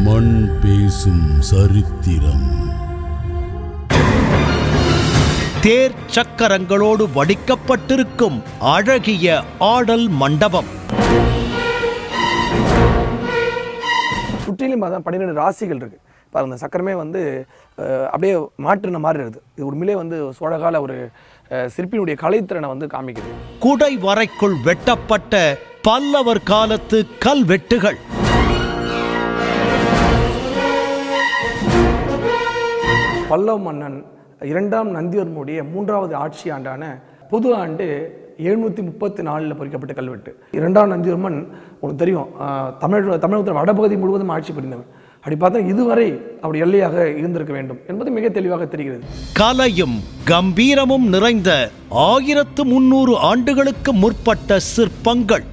மண் பேசும் சரித்திரம் தேர் சக்கரங்களோடு வடிக்கப்பட்டிருக்கும் அழகிய ஆடல் மண்டபம் சுற்றிலும் பார்த்தா பன்னிரெண்டு ராசிகள் இருக்கு பாருங்க இந்த சக்கரமே வந்து அஹ், அப்படியே மாற்றின மாதிரி இருக்குது இது உண்மையிலே வந்து சோழகால ஒரு அஹ், சிற்பியினுடைய கலைத்திறனை வந்து காமிக்குது குடை வரைக்குள் வெட்டப்பட்ட பல்லவர் காலத்து கல்வெட்டுகள் பல்லவ மன்னன் இரண்டாம் நந்திவர்மனுடைய மூன்றாவது ஆட்சி ஆண்டான பொது ஆண்டு எழுநூற்றி முப்பத்தி நாலில் பொறிக்கப்பட்ட கல்வெட்டு இரண்டாம் நந்திவர்மன் உங்களுக்கு தெரியும் அஹ், தமிழ் தமிழகத்தில் வடபகுதி முழுவதும் ஆட்சி புரிந்தவன் அப்படி பார்த்தா இதுவரை அவர் எல்லையாக இருந்திருக்க வேண்டும் என்பது மிக தெளிவாக தெரிகிறது கலையும் கம்பீரமும் நிறைந்த ஆயிரத்து முன்னூறு ஆண்டுகளுக்கு முற்பட்ட சிற்பங்கள்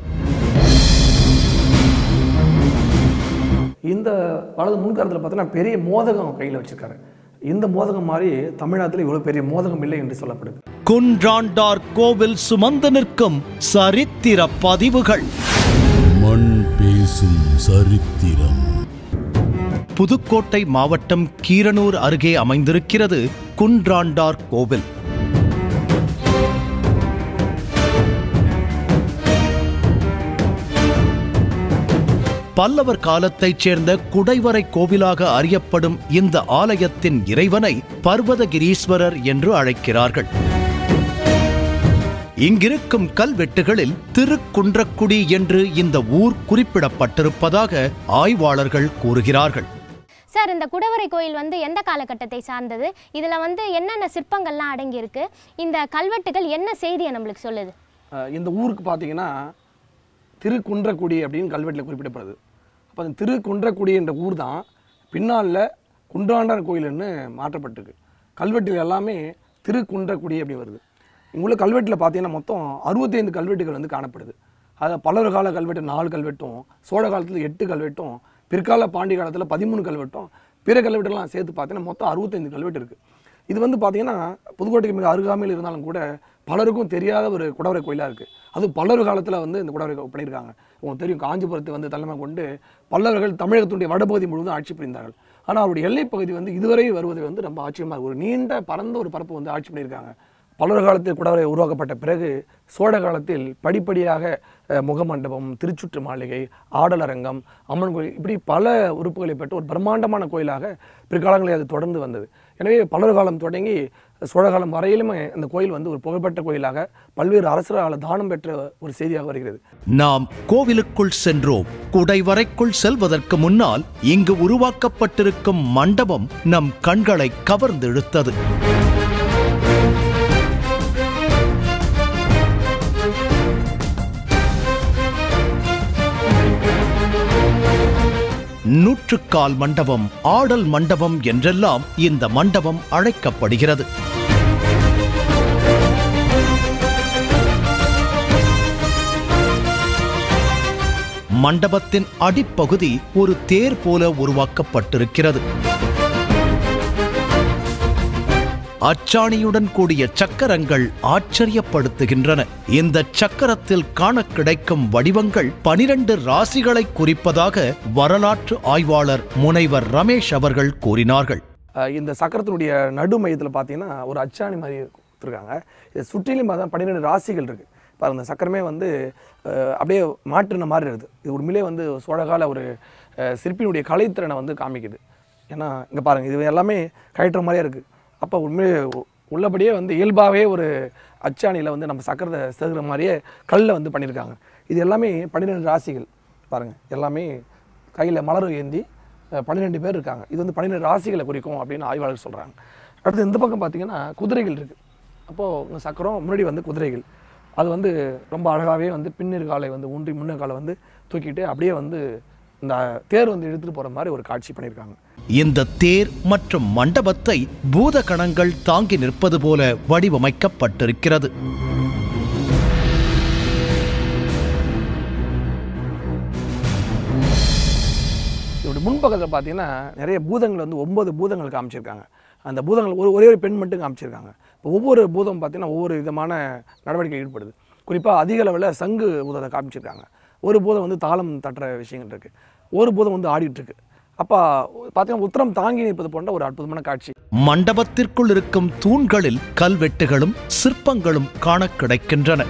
இந்த வலது முன்காலத்தில் பார்த்தோன்னா பெரிய மோதகம் கையில் வச்சிருக்காரு இந்த மோதகம் மாதிரி தமிழ்நாட்டில் இவ்வளோ பெரிய மோதகம் இல்லை என்று சொல்லப்படுது குன்றாண்டார் கோவில் சுமந்து நிற்கும் சரித்திர பதிவுகள் மண் பேசும் சரித்திரம் புதுக்கோட்டை மாவட்டம் கீரனூர் அருகே அமைந்திருக்கிறது குன்றாண்டார் கோவில் பல்லவர் காலத்தைச் சேர்ந்த குடைவரை கோவிலாக அறியப்படும் இந்த ஆலயத்தின் இறைவனை பர்வதகிரீஸ்வரர் என்று அழைக்கிறார்கள் இங்கிருக்கும் கல்வெட்டுகளில் திருக்குன்றக்குடி என்று இந்த ஊர் குறிப்பிடப்பட்டிருப்பதாக ஆய்வாளர்கள் கூறுகிறார்கள் சார் இந்த குடவரை கோயில் வந்து எந்த காலகட்டத்தை சார்ந்தது இதில் வந்து என்னென்ன சிற்பங்கள்லாம் அடங்கியிருக்கு இந்த கல்வெட்டுகள் என்ன செய்தியை நம்மளுக்கு சொல்லுது அஹ் இந்த ஊருக்கு பார்த்தீங்கன்னா திருக்குன்றக்குடி அப்படின்னு கல்வெட்டில் குறிப்பிடப்படுது அப்போ அந்த திருக்குன்றக்குடி என்ற ஊர் தான் பின்னாளில் குன்றாண்டார் கோயில்னு மாற்றப்பட்டிருக்கு கல்வெட்டுகள் எல்லாமே திருக்குன்றக்குடி அப்படி வருது இங்குள்ள கல்வெட்டில் பார்த்தீங்கன்னா மொத்தம் அறுபத்தைந்து கல்வெட்டுகள் வந்து காணப்படுது அதில் பல்லவர் கால கல்வெட்டு நாலு கல்வெட்டும் சோழ காலத்தில் எட்டு கல்வெட்டும் பிற்கால பாண்டிய காலத்தில் பதிமூணு கல்வெட்டும் பிற கல்வெட்டுலாம் சேர்த்து பார்த்தீங்கன்னா மொத்தம் அறுபத்தைந்து கல்வெட்டு இருக்குது இது வந்து பார்த்தீங்கன்னா புதுக்கோட்டைக்கு மிக அருகாமையில் இருந்தாலும் கூட பலருக்கும் தெரியாத ஒரு குடவரை கோயிலாக இருக்குது அதுவும் பல்லவர் காலத்தில் வந்து இந்த குடவரை கோ- பண்ணியிருக்காங்க உங்களுக்கு தெரியும் காஞ்சிபுரத்தை வந்து தலைமை கொண்டு பல்லவர்கள் தமிழகத்துடைய வடபகுதி முழுவதும் ஆட்சி புரிந்தார்கள் ஆனால் அவருடைய எல்லைப் பகுதி வந்து இதுவரை வருவது வந்து ரொம்ப ஆச்சரியமாக இருக்கு. ஒரு நீண்ட பரந்த ஒரு பரப்பு வந்து ஆட்சி பண்ணியிருக்காங்க பல்லவர் காலத்தில் குடவரை உருவாக்கப்பட்ட பிறகு சோழ காலத்தில் படிப்படியாக அஹ், முகமண்டபம் திருச்சுற்று மாளிகை ஆடலரங்கம் அம்மன் கோயில் இப்படி பல உறுப்புகளை பெற்ற ஒரு பிரம்மாண்டமான கோயிலாக பிற்காலங்களில் அது தொடர்ந்து வந்தது எனவே பல்லவர் காலம் தொடங்கி சோழ காலம் வரையிலுமே இந்த கோயில் வந்து ஒரு புகழ்பெற்ற கோயிலாக பல்வேறு அரசரால் தானம் பெற்ற ஒரு செய்தியாக வருகிறது நாம் கோவிலுக்குள் சென்றோம் குடைவரைக்குள் செல்வதற்கு முன்னால் இங்கு உருவாக்கப்பட்டிருக்கும் மண்டபம் நம் கண்களை கவர்ந்திழுத்தது நூற்றுக்கால் மண்டபம் ஆடல் மண்டபம் என்றெல்லாம் இந்த மண்டபம் அழைக்கப்படுகிறது மண்டபத்தின் அடிப்பகுதி ஒரு தேர் போல உருவாக்கப்பட்டிருக்கிறது அச்சாணியுடன் கூடிய சக்கரங்கள் ஆச்சரியப்படுத்துகின்றன இந்த சக்கரத்தில் காண கிடைக்கும் வடிவங்கள் பனிரெண்டு ராசிகளை குறிப்பதாக வரலாற்று ஆய்வாளர் முனைவர் ரமேஷ் அவர்கள் கூறினார்கள் அஹ் இந்த சக்கரத்தினுடைய நடு மையத்தில் பார்த்தீங்கன்னா ஒரு அச்சாணி மாதிரி கொடுத்துருக்காங்க இதை சுற்றிலும் பார்த்தா பன்னிரெண்டு ராசிகள் இருக்குது பாருங்க இந்த சக்கரமே வந்து அஹ், அப்படியே மாற்றின மாதிரி இருக்குது இது உண்மையிலே வந்து சோழகால ஒரு அஹ், சிற்பியினுடைய கலைத்திறனை வந்து காமிக்குது ஏன்னா இங்கே பாருங்கள் இது எல்லாமே கழட்டுற மாதிரியே இருக்குது அப்போ உண்மையிலே உ- உள்ளபடியே வந்து இயல்பாகவே ஒரு அச்சாணியில் வந்து நம்ம சக்கரத்தை செதுக்கிற மாதிரியே கல்லில் வந்து பண்ணியிருக்காங்க இது எல்லாமே பன்னிரெண்டு ராசிகள் பாருங்கள் எல்லாமே கையில் மலர் ஏந்தி பன்னிரெண்டு பேர் இருக்காங்க இது வந்து பன்னிரெண்டு ராசிகளை குறிக்கும் அப்படின்னு ஆய்வாளர் சொல்கிறாங்க அடுத்து இந்த பக்கம் பார்த்தீங்கன்னா குதிரைகள் இருக்குது அப்போது இந்த சக்கரம் முன்னாடி வந்து குதிரைகள் அது வந்து ரொம்ப அழகாகவே வந்து பின்னிரு காலை வந்து ஊன்றி முன்னர் காலை வந்து தூக்கிட்டு அப்படியே வந்து இந்த தேர் வந்து எடுத்துகிட்டு போகிற மாதிரி ஒரு காட்சி பண்ணியிருக்காங்க இந்த தேர் மற்றும் மண்டபத்தை பூத கணங்கள் தாங்கி நிற்பது போல வடிவமைக்கப்பட்டிருக்கிறது இதோட முன்பக்கத்தில் பார்த்தீங்கன்னா நிறைய பூதங்கள் வந்து ஒன்பது பூதங்கள் காமிச்சிருக்காங்க அந்த பூதங்கள் ஒரு ஒரே ஒரு பெண் மட்டும் காமிச்சிருக்காங்க இப்போ ஒவ்வொரு பூதம் பார்த்தீங்கன்னா ஒவ்வொரு விதமான நடவடிக்கை ஈடுபடுது குறிப்பாக அதிக அளவில் சங்கு பூதத்தை காமிச்சிருக்காங்க ஒரு பூதம் வந்து தாளம் தட்டுற விஷயங்கள் இருக்குது ஒரு பூதம் வந்து ஆடிட்டு இருக்கு அப்போ பார்த்தீங்கன்னா உத்தரம் தாங்கி நிற்பது போன்ற ஒரு அற்புதமான காட்சி மண்டபத்திற்குள் இருக்கும் தூண்களில் கல்வெட்டுகளும் சிற்பங்களும் காணக் கிடைக்கின்றன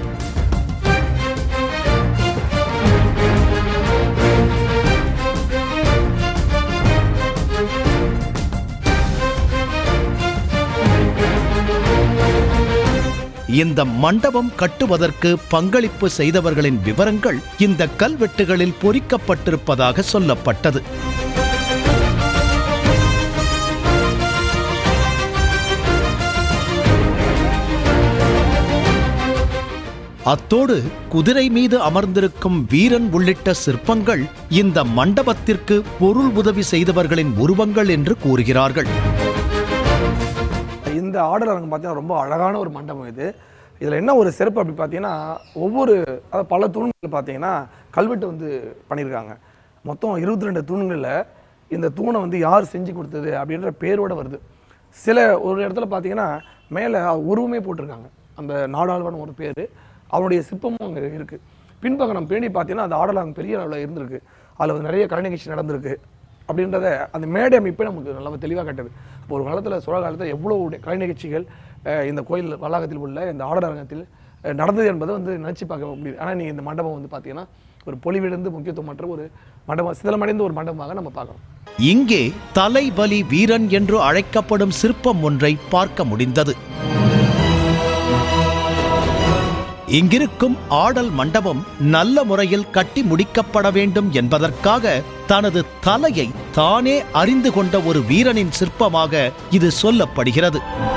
இந்த மண்டபம் கட்டுவதற்கு பங்களிப்பு செய்தவர்களின் விவரங்கள் இந்த கல்வெட்டுகளில் பொறிக்கப்பட்டிருப்பதாக சொல்லப்பட்டது அத்தோடு குதிரை மீது அமர்ந்திருக்கும் வீரன் உள்ளிட்ட சிற்பங்கள் இந்த மண்டபத்திற்கு பொருள் உதவி செய்தவர்களின் உருவங்கள் என்று கூறுகிறார்கள் இந்த ஆர்டர் அரங்கம் பார்த்தீங்கன்னா ரொம்ப அழகான ஒரு மண்டபம் இது இதில் என்ன ஒரு சிறப்பு அப்படி பார்த்தீங்கன்னா ஒவ்வொரு அதாவது பல தூண்கள் பார்த்தீங்கன்னா கல்வெட்டு வந்து பண்ணியிருக்காங்க மொத்தம் இருபத்தி ரெண்டு தூண்களில் இந்த தூணை வந்து யார் செஞ்சு கொடுத்தது அப்படின்ற பேரோட வருது சில ஒரு இடத்துல பார்த்தீங்கன்னா மேலே உருவமே போட்டிருக்காங்க அந்த நாடாளுவன் ஒரு பேர் அவருடைய சிற்பமும் அங்கே இருக்குது பின்பக்கம் நம்ம பேணி பார்த்தீங்கன்னா அந்த ஆடல் அங்கே பெரிய அளவில் இருந்திருக்கு அதில் வந்து நிறைய கலை நிகழ்ச்சி நடந்திருக்கு அப்படின்றத அந்த மேடை அமைப்பே நமக்கு நல்லா தெளிவாக காட்டுது இப்போ ஒரு காலத்தில் சோழ காலத்தில் எவ்வளோ கலை நிகழ்ச்சிகள் அஹ், இந்த கோயில் வளாகத்தில் உள்ள இந்த ஆடல் அரங்கத்தில் அஹ், நடந்தது என்பதை வந்து நினச்சி பார்க்க முடியுது ஆனால் நீ இந்த மண்டபம் வந்து பார்த்தீங்கன்னா ஒரு பொலிவிழந்து முக்கியத்துவமற்ற ஒரு மண்டபம் சிதலமடைந்த ஒரு மண்டபமாக நம்ம பார்க்கலாம் இங்கே தலைபலி வீரன் என்று அழைக்கப்படும் சிற்பம் ஒன்றை பார்க்க முடிந்தது இங்கிருக்கும் ஆடல் மண்டபம் நல்ல முறையில் கட்டி முடிக்கப்பட வேண்டும் என்பதற்காக தனது தலையை தானே அறிந்து கொண்ட ஒரு வீரனின் சிற்பமாக இது சொல்லப்படுகிறது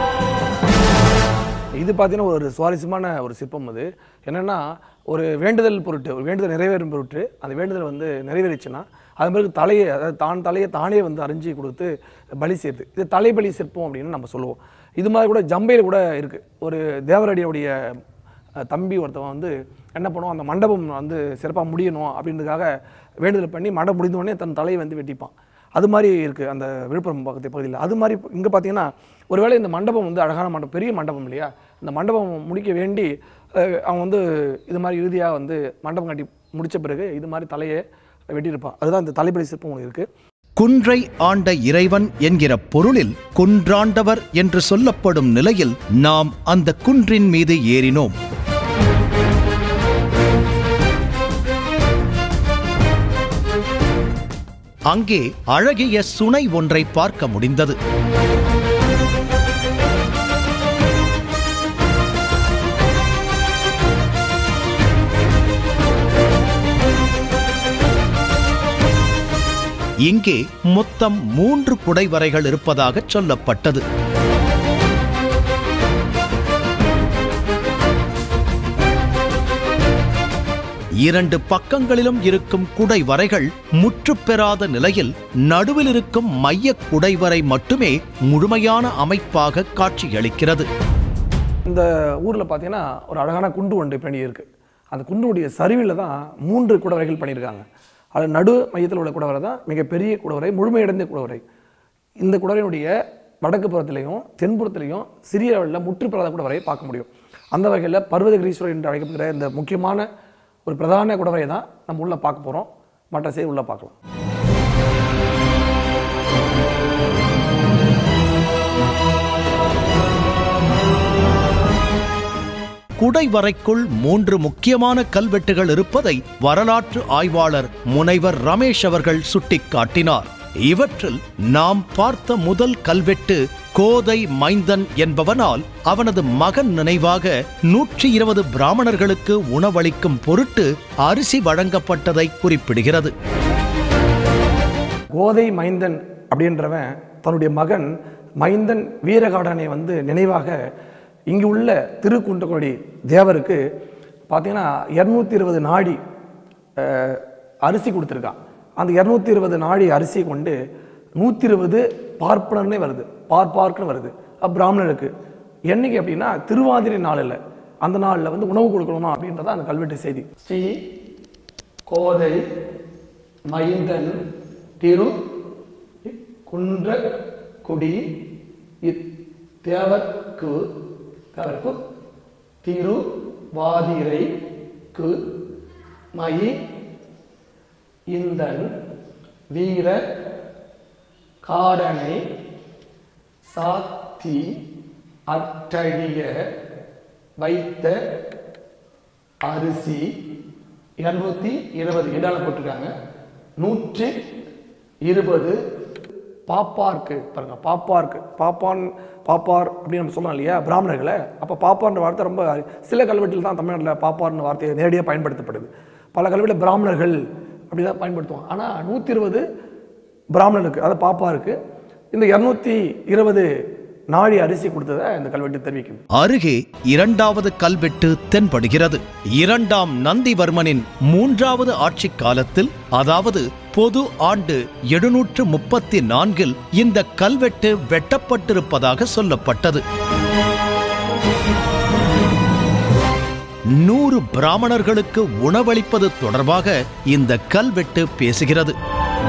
இது பார்த்தீங்கன்னா ஒரு சுவாரஸ்யமான ஒரு சிற்பம் அது என்னன்னா ஒரு வேண்டுதல் பொருட்டு ஒரு வேண்டுதல் நிறைவேறும் பொருட்டு அந்த வேண்டுதல் வந்து நிறைவேறிச்சுன்னா அது பிறகு தலையை அதாவது தான் தலையை தானே வந்து அறிஞ்சு கொடுத்து பலி செய்யுது இது தலைபலி சிற்பம் அப்படின்னு நம்ம சொல்லுவோம் இது மாதிரி கூட ஜம்பையில் கூட இருக்கு ஒரு தேவரடியுடைய அஹ், தம்பி ஒருத்தவன் வந்து என்ன பண்ணுவான் அந்த மண்டபம் வந்து சிறப்பாக முடியணும் அப்படின்றதுக்காக வேண்டுதல் பண்ணி மண்டபம் முடிந்த உடனே தன் தலையை வந்து வெட்டிப்பான் அது மாதிரி இருக்குது அந்த விழுப்புரம் பக்கத்து பகுதியில் அது மாதிரி இங்கே பார்த்தீங்கன்னா ஒருவேளை இந்த மண்டபம் வந்து அழகான மண்டபம் பெரிய மண்டபம் இல்லையா இந்த மண்டபம் முடிக்க வேண்டி அஹ், அவன் வந்து இது மாதிரி இறுதியாக வந்து மண்டபம் கட்டி முடிச்ச பிறகு இது மாதிரி தலையை வெட்டியிருப்பான் அதுதான் இந்த தலைப்படி சிற்பம் ஒன்று இருக்குது குன்றை ஆண்ட இறைவன் என்கிற பொருளில் குன்றாண்டவர் என்று சொல்லப்படும் நிலையில் நாம் அந்த குன்றின் மீது ஏறினோம் அங்கே அழகிய சுனை ஒன்றை பார்க்க முடிந்தது இங்கே மொத்தம் மூன்று குடைவரைகள் இருப்பதாக சொல்லப்பட்டது இரண்டு பக்கங்களிலும் இருக்கும் குடைவரைகள் முற்றுப்பெறாத நிலையில் நடுவில் இருக்கும் மைய குடைவரை மட்டுமே முழுமையான அமைப்பாக காட்சியளிக்கிறது இந்த ஊரில் பார்த்தீங்கன்னா ஒரு அழகான குண்டு ஒன்று பண்ணி இருக்குது அந்த குண்டுடைய சரிவில் தான் மூன்று குடவரைகள் பண்ணியிருக்காங்க அது நடு மையத்தில் உள்ள குடவரை தான் மிகப்பெரிய குடவரை முழுமையடைந்த குடவரை இந்த குடவரையுடைய வடக்கு புறத்திலையும் தென்புறத்திலையும் சிறிய அளவில் முற்றுப்பெறாத குடவரையை பார்க்க முடியும் அந்த வகையில் பர்வதகிரீஸ்வரர் என்று அழைக்கப்படுகிற இந்த முக்கியமான ஒரு பிரதான குடவரை தான் நம்ம உள்ள பார்க்க போகிறோம் மற்ற செய்தி உள்ள பார்க்கலாம் குடைவரைக்குள் மூன்று முக்கியமான கல்வெட்டுகள் இருப்பதை வரலாற்று ஆய்வாளர் முனைவர் ரமேஷ் அவர்கள் சுட்டிக்காட்டினார் இவற்றில் நாம் பார்த்த முதல் கல்வெட்டு கோதை மைந்தன் என்பவனால் அவனது மகன் நினைவாக நூற்றி இருபது பிராமணர்களுக்கு உணவளிக்கும் பொருட்டு அரிசி வழங்கப்பட்டதை குறிப்பிடுகிறது கோதை மைந்தன் அப்படின்றவன் தன்னுடைய மகன் மைந்தன் வீரகாடனை வந்து நினைவாக இங்கு உள்ள திருக்குன்றக்குடி தேவருக்கு பார்த்தீங்கன்னா இரநூத்தி இருபது நாடி அஹ், அரிசி கொடுத்துருக்கான் அந்த இரநூத்தி இருபது நாடி அரிசி கொண்டு நூற்றி இருபது பார்ப்பனர்னே வருது பார்ப்பார்க்குன்னு வருது அப்ப பிராமணருக்கு என்னைக்கு அப்படின்னா திருவாதிரை நாளில் அந்த நாளில் வந்து உணவு கொடுக்கணுமா அப்படின்றத அந்த கல்வெட்டு செய்தி ஸ்ரீ கோதை மைந்தன் திரு குன்றக்குடி இத்தேவர்க்கு தேவர்க்கு திருவாதிரைக்கு மயி இந்தன் வீர காடனை சாத்தி அட்டழிய வைத்த அரிசி இரநூத்தி இருபது இடால போட்டிருக்காங்க நூற்றி இருபது பாப்பார்க்கு பாருங்க பாப்பார்க்கு பாப்பான் பாப்பார் அப்படின்னு நம்ம சொன்னோம் இல்லையா பிராமணர்களை அப்போ பாப்பான்ற வார்த்தை ரொம்ப சில கல்வெட்டில் தான் தமிழ்நாட்டில் பாப்பார்னு வார்த்தை நேரடியாக பயன்படுத்தப்படுது பல கல்வெட்டில் பிராமணர்கள் அப்படி தான் பயன்படுத்துவோம் ஆனால் நூற்றி இருபது பிராமணருக்கு அதாவது பாப்பாருக்கு இந்த இரநூத்தி இருபது நாழி அரிசி கொடுத்ததை இந்த கல்வெட்டு தெரிவிக்குது அருகே இரண்டாவது கல்வெட்டு தென்படுகிறது இரண்டாம் நந்திவர்மனின் மூன்றாவது ஆட்சி காலத்தில் அதாவது பொது ஆண்டு எழுநூற்று முப்பத்தி நான்கில் இந்த கல்வெட்டு வெட்டப்பட்டிருப்பதாக சொல்லப்பட்டது நூறு பிராமணர்களுக்கு உணவளிப்பது தொடர்பாக இந்த கல்வெட்டு பேசுகிறது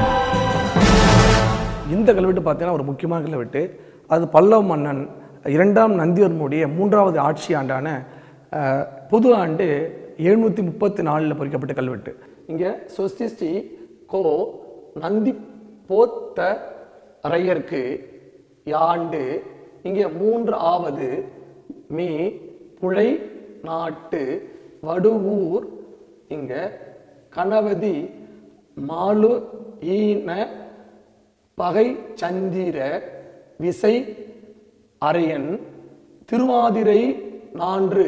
இந்த கல்வெட்டு பார்த்தீங்கன்னா ஒரு முக்கியமான கல்வெட்டு அது பல்லவ மன்னன் இரண்டாம் நந்திவர்மனுடைய மூன்றாவது ஆட்சி ஆண்டான அஹ், பொது ஆண்டு எழுநூற்றி முப்பத்தி நாலில் பொறிக்கப்பட்ட கல்வெட்டு இங்கே சொஸ்திஸ்டி கோ நந்தி போத்த அரையர்க்கு யாண்டு இங்கே மூன்று ஆவது மீ புழை நாட்டு வடுவூர் இங்க கணவதி மாலு ஈன பகை சந்திர விசை அரையன் திருவாதிரை நான்று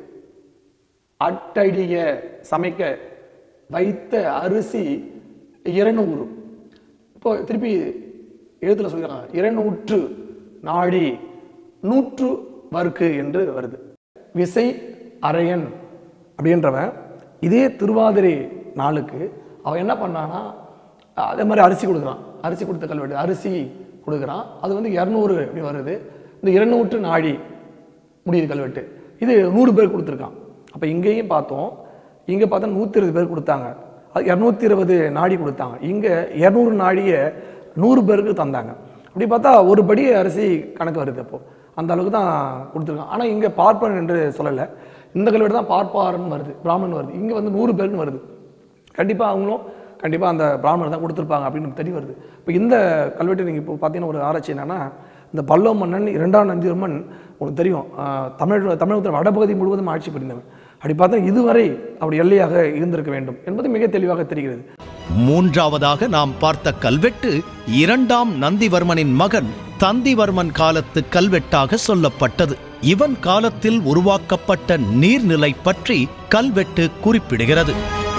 அட்டடிய சமைக்க வைத்த அரிசி இருநூறு இப்போ திருப்பி எழுத்துல சொல்லிருக்காங்க இருநூற்று நாழி நூற்று வர்க்கு என்று வருது விசை அரையன் அப்படின்றவன் இதே திருவாதிரை நாளுக்கு அவன் என்ன பண்ணான்னா அதே மாதிரி அரிசி கொடுக்குறான் அரிசி கொடுத்த கல்வெட்டு அரிசி கொடுக்குறான் அது வந்து இரநூறு அப்படி வருது இந்த இருநூற்று நாழி முடியுது கல்வெட்டு இது நூறு பேர் கொடுத்துருக்கான் அப்போ இங்கேயும் பார்த்தோம் இங்கே பார்த்தா நூற்றி இருபது பேர் கொடுத்தாங்க அது இரநூத்தி இருபது நாடி கொடுத்தாங்க இங்கே இரநூறு நாடியை நூறு பேருக்கு தந்தாங்க அப்படி பார்த்தா ஒரு படி அரிசி கணக்கு வருது அப்போ அந்த அளவுக்கு தான் கொடுத்துருக்காங்க ஆனால் இங்கே பார்ப்பன் என்று சொல்லலை இந்த கல்வெட்டு தான் பார்ப்பார்னு வருது பிராமணன் வருது இங்கே வந்து நூறு பேருன்னு வருது கண்டிப்பாக அவங்களும் கண்டிப்பாக அந்த பிராமணர் தான் கொடுத்துருப்பாங்க அப்படின்னு தெரிய வருது இப்போ இந்த கல்வெட்டு நீங்கள் இப்போ பார்த்தீங்கன்னா ஒரு ஆராய்ச்சி என்னன்னா இந்த பல்லவ மன்னன் இரண்டாம் நந்திவர்மன் உங்களுக்கு தெரியும் ஆஹ், தமிழ் தமிழகத்தில் வடபகுதி முழுவதும் ஆட்சி புரிந்தவன் அப்படி பார்த்தா இதுவரை அப்படி எல்லையாக இருந்திருக்க வேண்டும் என்பது மிக தெளிவாக தெரிகிறது மூன்றாவதாக நாம் பார்த்த கல்வெட்டு இரண்டாம் நந்திவர்மனின் மகன் தந்திவர்மன் காலத்து கல்வெட்டாக சொல்லப்பட்டது இவன் காலத்தில் உருவாக்கப்பட்ட நீர்நிலை பற்றி கல்வெட்டு குறிப்பிடுகிறது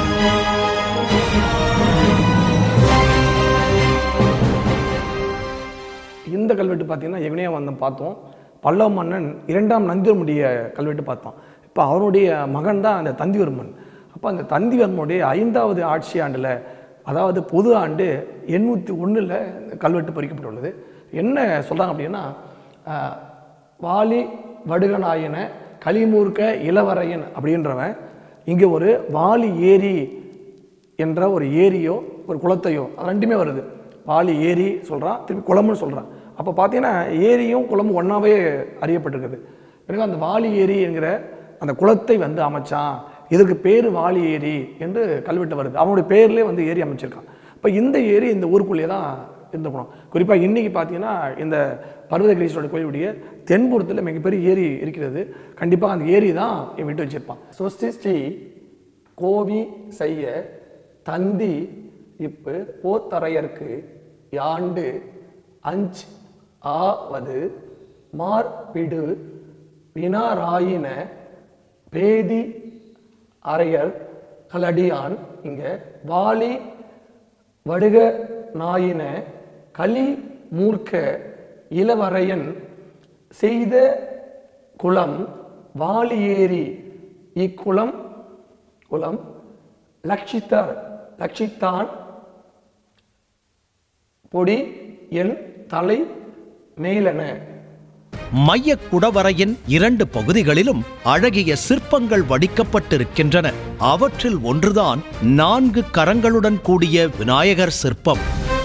இந்த கல்வெட்டு பார்த்தீங்கன்னா எவனையா வந்து பார்த்தோம் பல்லவ மன்னன் இரண்டாம் நந்திவர்மனுடைய கல்வெட்டு பார்த்தோம் இப்போ அவனுடைய மகன் தான் அந்த தந்திவர்மன் அப்போ அந்த தந்திவர்மனுடைய ஐந்தாவது ஆட்சி ஆண்டில் அதாவது பொது ஆண்டு எண்ணூற்றி ஒன்றில் கல்வெட்டு பொறிக்கப்பட்டுள்ளது என்ன சொல்கிறாங்க அப்படின்னா ஆஹ், வாலி வடுகநாயன கலிமூர்க்க இளவரையன் அப்படின்றவன் இங்கே ஒரு வாலி ஏரி என்ற ஒரு ஏரியோ ஒரு குளத்தையோ அது ரெண்டுமே வருது பாலி ஏரி சொல்கிறான் திருப்பி குளம்னு சொல்கிறான் அப்போ பார்த்தீங்கன்னா ஏரியும் குளமும் ஒன்றாவே அறியப்பட்டிருக்குது எனவே அந்த வாலி ஏரி என்கிற அந்த குளத்தை வந்து அமைச்சான் இதற்கு பேர் வாலி ஏரி என்று கல்வெட்டு வருது அவனுடைய பேர்லேயே வந்து ஏரி அமைச்சிருக்கான் இப்போ இந்த ஏரி இந்த ஊருக்குள்ளேயே தான் இருந்துக்கணும் குறிப்பாக இன்னைக்கு பார்த்தீங்கன்னா இந்த பர்வதகிரீஸ்வரர் கோயிலுடைய தென்புறத்தில் மிகப்பெரிய ஏரி இருக்கிறது கண்டிப்பாக அந்த ஏரி தான் இவன் விட்டு வச்சிருப்பான் சொஸ்தி ஸ்ரீ கோவி செய்ய தந்தி இப்பு போத்தரையர்க்கு யாண்டு அஞ்ச் ஆவது மார்பிடு வினாராயின பேதி அரையர் கலடியான் இங்க வாலி வடுக நாயின களி மூர்க்க இளவரையன் செய்த குளம் வாலியேரி இக்குளம் குலம் லட்சித்தார் லட்சித்தான் பொடி என் தலை மேலன மையக் குடவரையின் இரண்டு பகுதிகளிலும் அழகிய சிற்பங்கள் வடிக்கப்பட்டிருக்கின்றன அவற்றில் ஒன்றுதான் நான்கு கரங்களுடன் கூடிய விநாயகர் சிற்பம்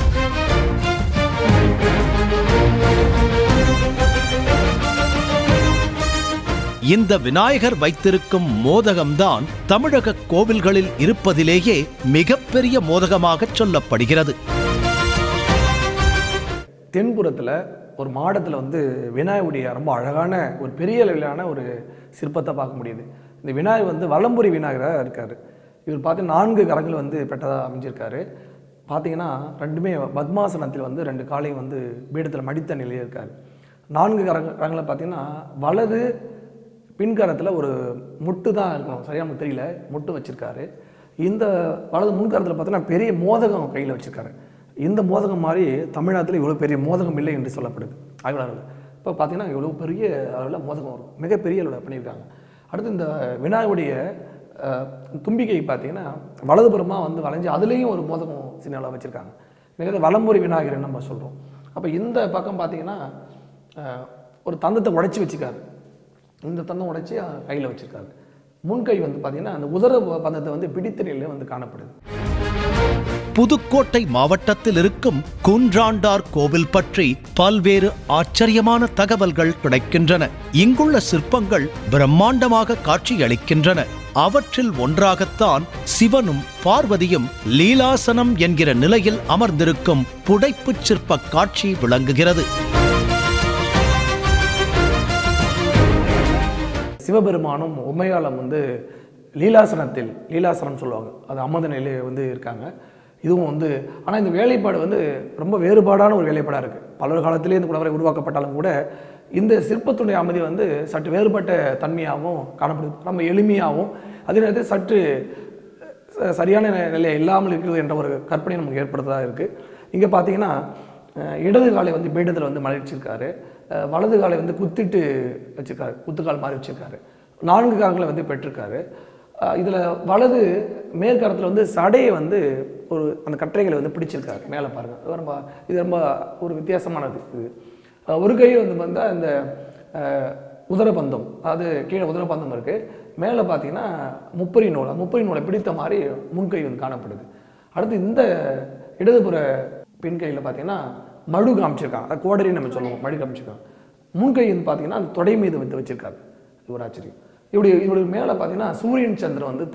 இந்த விநாயகர் வைத்திருக்கும் மோதகம்தான் தமிழக கோவில்களில் இருப்பதிலேயே மிகப்பெரிய மோதகமாகச் சொல்லப்படுகிறது தென்புறத்தில் ஒரு மாடத்தில் வந்து விநாயகருடைய ரொம்ப அழகான ஒரு பெரிய அளவிலான ஒரு சிற்பத்தை பார்க்க முடியுது இந்த விநாயகர் வந்து வலம்புரி விநாயகராக இருக்கார் இவர் பார்த்து நான்கு கரங்கள் வந்து பெற்றதாக அமைஞ்சிருக்காரு பார்த்தீங்கன்னா ரெண்டுமே பத்மாசனத்தில் வந்து ரெண்டு காலையும் வந்து பீடத்தில் மடித்த நிலையில் இருக்கார் நான்கு கரங்க கரங்களை பார்த்தீங்கன்னா வலது பின்கரத்தில் ஒரு முட்டு தான் இருக்கணும் சரியா நமக்கு தெரியல முட்டு வச்சிருக்காரு இந்த வலது முன்கரத்தில் பார்த்தீங்கன்னா பெரிய மோதகம் கையில் வச்சிருக்காரு இந்த மோதகம் மாதிரி தமிழ்நாட்டில் இவ்வளோ பெரிய மோதகம் இல்லை என்று சொல்லப்படுது ஆய்வாளர்கள் இப்போ பார்த்தீங்கன்னா இவ்வளோ பெரிய அளவில் மோதகம் வரும் மிகப்பெரிய அளவில் பண்ணியிருக்காங்க அடுத்து இந்த விநாயகருடைய அஹ், தும்பிக்கை பார்த்தீங்கன்னா வலதுபுறமாக வந்து வளைஞ்சு அதுலேயும் ஒரு மோதகம் சின்ன அளவு வச்சுருக்காங்க மிக வலம்புரி விநாயகர் நம்ம சொல்கிறோம் அப்போ இந்த பக்கம் பார்த்தீங்கன்னா அஹ், ஒரு தந்தத்தை உடைச்சி வச்சுக்காரு இந்த தந்தம் உடைச்சி கையில் வச்சிருக்காரு முன்கை வந்து பார்த்தீங்கன்னா அந்த உதர பந்தத்தை வந்து பிடித்த நிலையில் வந்து காணப்படுது புதுக்கோட்டை மாவட்டத்தில் இருக்கும் குன்றாண்டார் கோவில் பற்றி பல்வேறு ஆச்சரியமான தகவல்கள் கிடைக்கின்றன இங்குள்ள சிற்பங்கள் பிரம்மாண்டமாக காட்சியளிக்கின்றன அவற்றில் ஒன்றாகத்தான் சிவனும் பார்வதியும் லீலாசனம் என்கிற நிலையில் அமர்ந்திருக்கும் புடைப்புச் சிற்ப காட்சி விளங்குகிறது சிவபெருமானும் உமையாலம் வந்து லீலாசனத்தில் லீலாசனம் சொல்லுவாங்க அது அமர்ந்த நிலையில் வந்து இருக்காங்க இதுவும் வந்து ஆனால் இந்த வேலைப்பாடு வந்து ரொம்ப வேறுபாடான ஒரு வேலைப்பாடாக இருக்குது பலர் காலத்திலே இந்த குடவரை உருவாக்கப்பட்டாலும் கூட இந்த சிற்பத்துடைய அமைதி வந்து சற்று வேறுபட்ட தன்மையாகவும் காணப்படுது ரொம்ப எளிமையாகவும் அதே நேரத்தில் சற்று ச- சரியான நி- நிலை இல்லாமல் இருக்கிறது என்ற ஒரு கற்பனை நமக்கு ஏற்படுத்ததாக இருக்குது இங்கே பார்த்தீங்கன்னா அஹ், இடது காலை வந்து பீடத்தில் வந்து மறைச்சிருக்காரு அஹ், வலது காலை வந்து குத்திட்டு வச்சிருக்காரு குத்துக்கால் மாதிரி வச்சிருக்காரு நான்கு கால்களை வந்து பெற்றிருக்காரு இதில் வலது மேற்கரத்தில் வந்து சடையை வந்து ஒரு அந்த கற்றைகளை வந்து பிடிச்சிருக்காரு மேலே பாருங்க இது ரொம்ப இது ரொம்ப ஒரு வித்தியாசமானது இது அஹ், ஒரு கை வந்து பார்த்தா இந்த அஹ், உதரபந்தம் அது கீழே உதரபந்தம் இருக்கு மேலே பார்த்தீங்கன்னா முப்பரி நூல் அந்த முப்பரி நூலை பிடித்த மாதிரி முன்கை வந்து காணப்படுது அடுத்து இந்த இடதுபுற பின்கையில் பார்த்தீங்கன்னா மழு காமிச்சிருக்காங்க அது கோடரி நம்ம சொல்லுவோம் மழு காமிச்சிருக்காங்க முன்கை வந்து பார்த்தீங்கன்னா அந்த தொடை மீது வந்து வச்சிருக்காரு இது ஒரு ஆச்சரியம் இப்படி இப்படி மேலே பார்த்தீங்கன்னா சூரியன் சந்திரன் வந்து த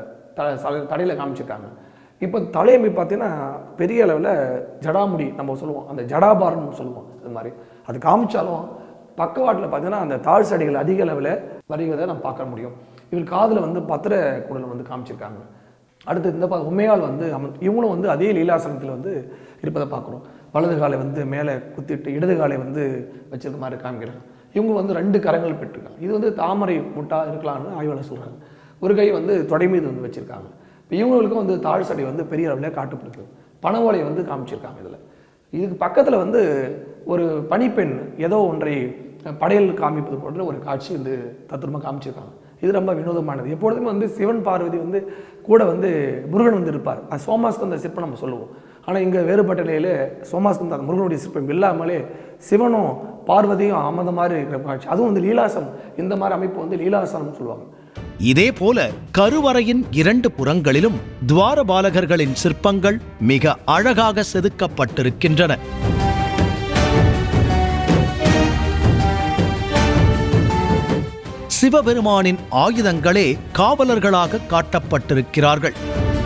த தடையில் காமிச்சிருக்காங்க இப்போ தலையமை பார்த்தீங்கன்னா பெரிய அளவில் ஜடாமுடி நம்ம சொல்லுவோம் அந்த ஜடாபாரம்னு சொல்லுவோம் அது மாதிரி அது காமிச்சாலும் பக்கவாட்டில் பார்த்தீங்கன்னா அந்த தாழ் சடைகள் அதிக அளவில் வருவதை நம்ம பார்க்க முடியும் இவர் காதில் வந்து பத்திர குடல் வந்து காமிச்சிருக்காங்க அடுத்து இந்த பா உண்மையால் வந்து அமர் இவங்களும் வந்து அதே லீலாசனத்தில் வந்து இருப்பதை பார்க்குறோம் வலது காலை வந்து மேலே குத்திட்டு இடது காலை வந்து வச்சிருக்க மாதிரி காமிக்கிறாங்க இவங்க வந்து ரெண்டு கரங்கள் பெற்றிருக்காங்க இது வந்து தாமரை முட்டா இருக்கலாம்னு ஆய்வாளர் சொல்கிறாங்க ஒரு கை வந்து தொடை மீது வந்து வச்சிருக்காங்க இப்போ இவங்களுக்கும் வந்து தாழ் சடை வந்து பெரிய அளவில் காட்டுப்படுது பனவோலை வந்து காமிச்சிருக்காங்க இதில் இதுக்கு பக்கத்தில் வந்து ஒரு பணிப்பெண் ஏதோ ஒன்றை படையல் காமிப்பது போன்ற ஒரு காட்சி வந்து தத்துரமாக காமிச்சிருக்காங்க இது ரொம்ப வினோதமானது எப்பொழுதுமே வந்து சிவன் பார்வதி வந்து கூட வந்து முருகன் வந்து இருப்பார் அது சோமாஸ்கந்த சிற்பம் நம்ம சொல்லுவோம் ஆனால் இங்கே வேறுபட்ட நிலையில் சோமாஸ்கந்த அந்த முருகனுடைய சிற்பம் இல்லாமலே சிவனும் பார்வதியும் அமர்ந்த மாதிரி இருக்கிற காட்சி அதுவும் வந்து லீலாசனம் இந்த மாதிரி அமைப்பு வந்து லீலாசனம் சொல்லுவாங்க இதேபோல கருவறையின் இரண்டு புறங்களிலும் துவாரபாலகர்களின் சிற்பங்கள் மிக அழகாக செதுக்கப்பட்டிருக்கின்றன சிவபெருமானின் ஆயுதங்களே காவலர்களாக காட்டப்பட்டிருக்கிறார்கள்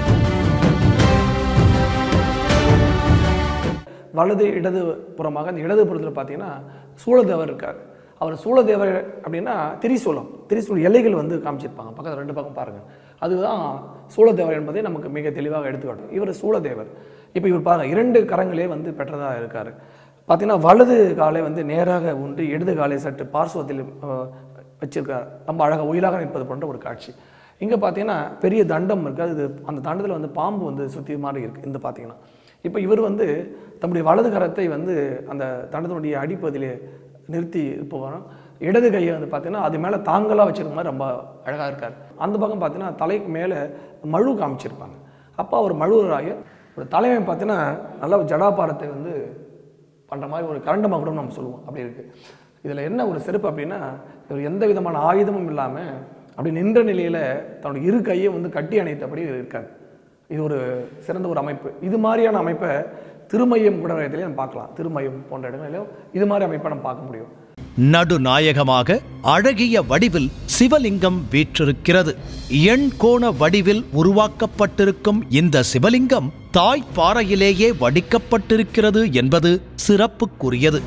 வலது இடது புறமாக அந்த இடது புறத்தில் பார்த்தீங்கன்னா சூழதேவர் இருக்கார் அவர் சூழதேவர் அப்படின்னா திரிசூலம் திரிசூல் எல்லைகள் வந்து காமிச்சிருப்பாங்க பக்கத்தில் ரெண்டு பக்கம் பாருங்கள் அதுதான் சூழதேவர் என்பதை நமக்கு மிக தெளிவாக எடுத்துக்காட்டும் இவர் சூழதேவர் இப்போ இவர் பாருங்க இரண்டு கரங்களே வந்து பெற்றதாக இருக்கார் பார்த்தீங்கன்னா வலது காலை வந்து நேராக உண்டு இடது காலை சற்று பார்சுவத்தில் அஹ், வச்சிருக்கார் ரொம்ப அழகாக உயிராக நிற்பது போன்ற ஒரு காட்சி இங்கே பார்த்தீங்கன்னா பெரிய தண்டம் இருக்குது அது அந்த தண்டத்தில் வந்து பாம்பு வந்து சுற்றி மாதிரி இருக்குது இந்த பார்த்தீங்கன்னா இப்போ இவர் வந்து தம்முடைய வலது கரத்தை வந்து அந்த தண்டத்தினுடைய அடிப்பகுதியிலே நிறுத்தி போவாராம் இடது கையை வந்து பார்த்தீங்கன்னா அது மேலே தாங்கலாக வச்சிருக்க மாதிரி ரொம்ப அழகாக இருக்கார் அந்த பக்கம் பார்த்தீங்கன்னா தலைக்கு மேலே மழு காமிச்சிருப்பாங்க அப்போ அவர் மழுவராயர் ஒரு தலைமை பார்த்தீங்கன்னா நல்ல ஒரு ஜடாபாரத்தை வந்து பண்ணுற மாதிரி ஒரு கரண்ட மகுடம் நம்ம சொல்லுவோம் அப்படி இருக்குது இதில் என்ன ஒரு சிறப்பு அப்படின்னா இவர் எந்த விதமான ஆயுதமும் இல்லாமல் அப்படி நின்ற நிலையில் தன்னுடைய இரு கையை வந்து கட்டி அணைத்தபடி இருக்கார் இது ஒரு சிறந்த ஒரு அமைப்பு இது மாதிரியான அமைப்பை திருமையம் குடவயத்திலே நம்ம பார்க்கலாம் திருமையம் போன்ற இடங்களிலும் இது மாதிரி அமைப்பை நம்ம பார்க்க முடியும் நடுநாயகமாக அழகிய வடிவில் சிவலிங்கம் வீற்றிருக்கிறது எண்கோண வடிவில் உருவாக்கப்பட்டிருக்கும் இந்த சிவலிங்கம் தாய்ப்பாறையிலேயே வடிக்கப்பட்டிருக்கிறது என்பது சிறப்புக்குரியது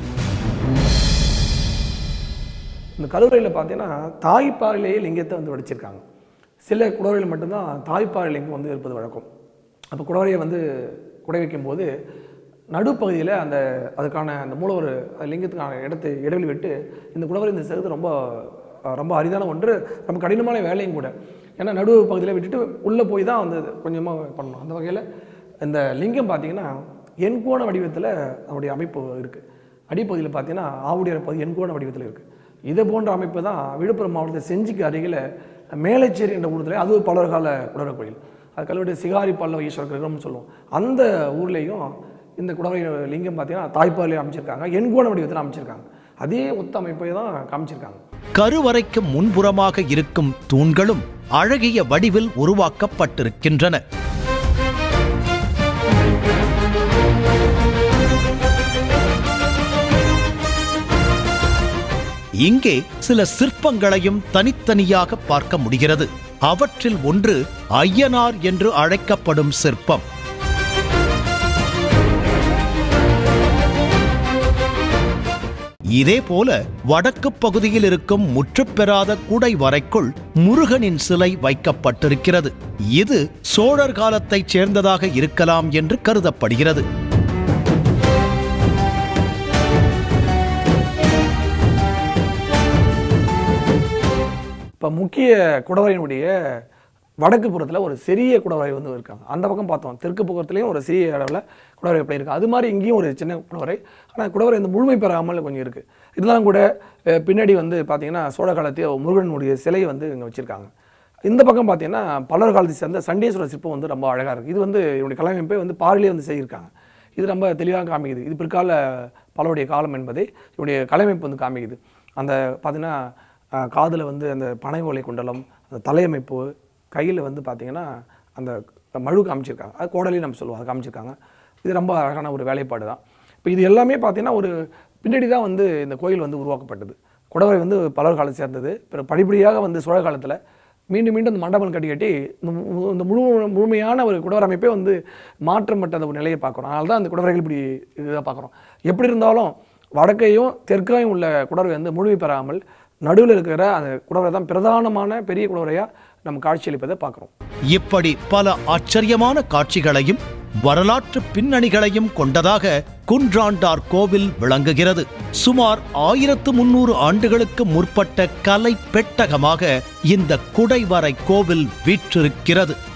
இந்த கல்லூரியில் பார்த்தீங்கன்னா தாய்ப்பாறையிலேயே லிங்கத்தை வந்து வடிச்சிருக்காங்க சில குடவரையில் மட்டும்தான் தாய்ப்பாறை லிங்கம் வந்து இருப்பது வழக்கம் அப்போ குடவரையை வந்து குடை வைக்கும்போது நடுப்பகுதியில் அந்த அதுக்கான அந்த மூலவர் அந்த லிங்கத்துக்கான இடத்தை இடைவெளி விட்டு இந்த குடவரை இந்த செகுத்து ரொம்ப அஹ், ரொம்ப அரிதான ஒன்று ரொம்ப கடினமான வேலையும் கூட ஏன்னா நடு பகுதியில் விட்டுட்டு உள்ளே போய் தான் வந்து கொஞ்சமாக பண்ணணும் அந்த வகையில் இந்த லிங்கம் பார்த்தீங்கன்னா எண்கோண வடிவத்தில் அதனுடைய அமைப்பு இருக்குது அடிப்பகுதியில் பார்த்தீங்கன்னா ஆவுடையார் பகுதி எண்கோண வடிவத்தில் இருக்குது இது போன்ற அமைப்பு தான் விழுப்புரம் மாவட்டத்தில் செஞ்சிக்கு அருகில் மேலச்சேரி என்ற ஊரில் அது ஒரு பலர் கால குடவரை கோயில் அது கல்வெட்டு சிகாரி பல்லவ ஈஸ்வரர் கிரகம்னு சொல்லுவோம் அந்த ஊர்லேயும் இந்த குடவரை லிங்கம் பார்த்தீங்கன்னா தாய்ப்பாலையும் அமைச்சிருக்காங்க எண்கோண வடிவத்தில் அமைச்சிருக்காங்க அதே ஒத்த அமைப்பை தான் காமிச்சிருக்காங்க கருவறைக்கு முன்புறமாக இருக்கும் தூண்களும் அழகிய வடிவில் உருவாக்கப்பட்டிருக்கின்றன இங்கே சில சிற்பங்களையும் தனித்தனியாக பார்க்க முடிகிறது அவற்றில் ஒன்று ஐயனார் என்று அழைக்கப்படும் சிற்பம் இதேபோல வடக்கு பகுதியில் இருக்கும் முற்றுப்பெறாத குடை வரைக்குள் முருகனின் சிலை வைக்கப்பட்டிருக்கிறது இது சோழர் காலத்தைச் சேர்ந்ததாக இருக்கலாம் என்று கருதப்படுகிறது இப்போ முக்கிய குடவரையினுடைய வடக்கு புறத்தில் ஒரு சிறிய குடவரை வந்து இருக்காங்க அந்த பக்கம் பார்த்தோம் தெற்கு பக்கத்துலேயும் ஒரு சிறிய அளவில் குடவரை எப்படி இருக்குது அது மாதிரி இங்கேயும் ஒரு சின்ன குடவரை ஆனால் குடவரை வந்து முழுமை பெறாமல் கொஞ்சம் இருக்குது இருந்தாலும் கூட அஹ், பின்னாடி வந்து பார்த்தீங்கன்னா சோழ காலத்தையே முருகனுடைய சிலையை வந்து இங்கே வச்சுருக்காங்க இந்த பக்கம் பார்த்தீங்கன்னா பல்லவர் காலத்தை சேர்ந்த சண்டேஸ்வரர் சிற்பம் வந்து ரொம்ப அழகாக இருக்குது இது வந்து இவனுடைய கலையமைப்பை வந்து பாறையிலே வந்து செய்திருக்காங்க இது ரொம்ப தெளிவாக காமிக்குது இது பிற்கால பலருடைய காலம் என்பதை இவனுடைய கலையமைப்பு வந்து காமிக்குது அந்த பார்த்தீங்கன்னா காதில் வந்து அந்த பனை ஓலை குண்டலம் அந்த தலையமைப்பு கையில் வந்து பார்த்தீங்கன்னா அந்த மழு காமிச்சிருக்காங்க அது கோடலி நம்ம சொல்லுவோம் அது காமிச்சிருக்காங்க இது ரொம்ப அழகான ஒரு வேலைப்பாடு தான் இப்போ இது எல்லாமே பார்த்தீங்கன்னா ஒரு பின்னாடி தான் வந்து இந்த கோயில் வந்து உருவாக்கப்பட்டது குடவரை வந்து பலர் காலத்தை சேர்ந்தது பிறகு படிப்படியாக வந்து சோழ காலத்தில் மீண்டும் மீண்டும் அந்த மண்டபம் கட்டி கட்டி இந்த மு- இந்த முழு முழுமையான ஒரு குடவர் அமைப்பே வந்து மாற்றப்பட்ட அந்த ஒரு நிலையை பார்க்குறோம் அதனால தான் அந்த குடவரைகள் இப்படி இதாக பார்க்குறோம் எப்படி இருந்தாலும் வடக்கையும் தெற்கையும் உள்ள குடவரை வந்து முழுமை பெறாமல் நடுவில் இருக்கிற அந்த குடவரை தான் பிரதானமான பெரிய குடவரையாக நம்ம காட்சியளிப்பதை பார்க்குறோம் இப்படி பல ஆச்சரியமான காட்சிகளையும் வரலாற்று பின்னணிகளையும் கொண்டதாக குன்றாண்டார் கோவில் விளங்குகிறது சுமார் ஆயிரத்து முன்னூறு ஆண்டுகளுக்கு முற்பட்ட கலை பெட்டகமாக இந்த குடைவரை கோவில் வீற்றிருக்கிறது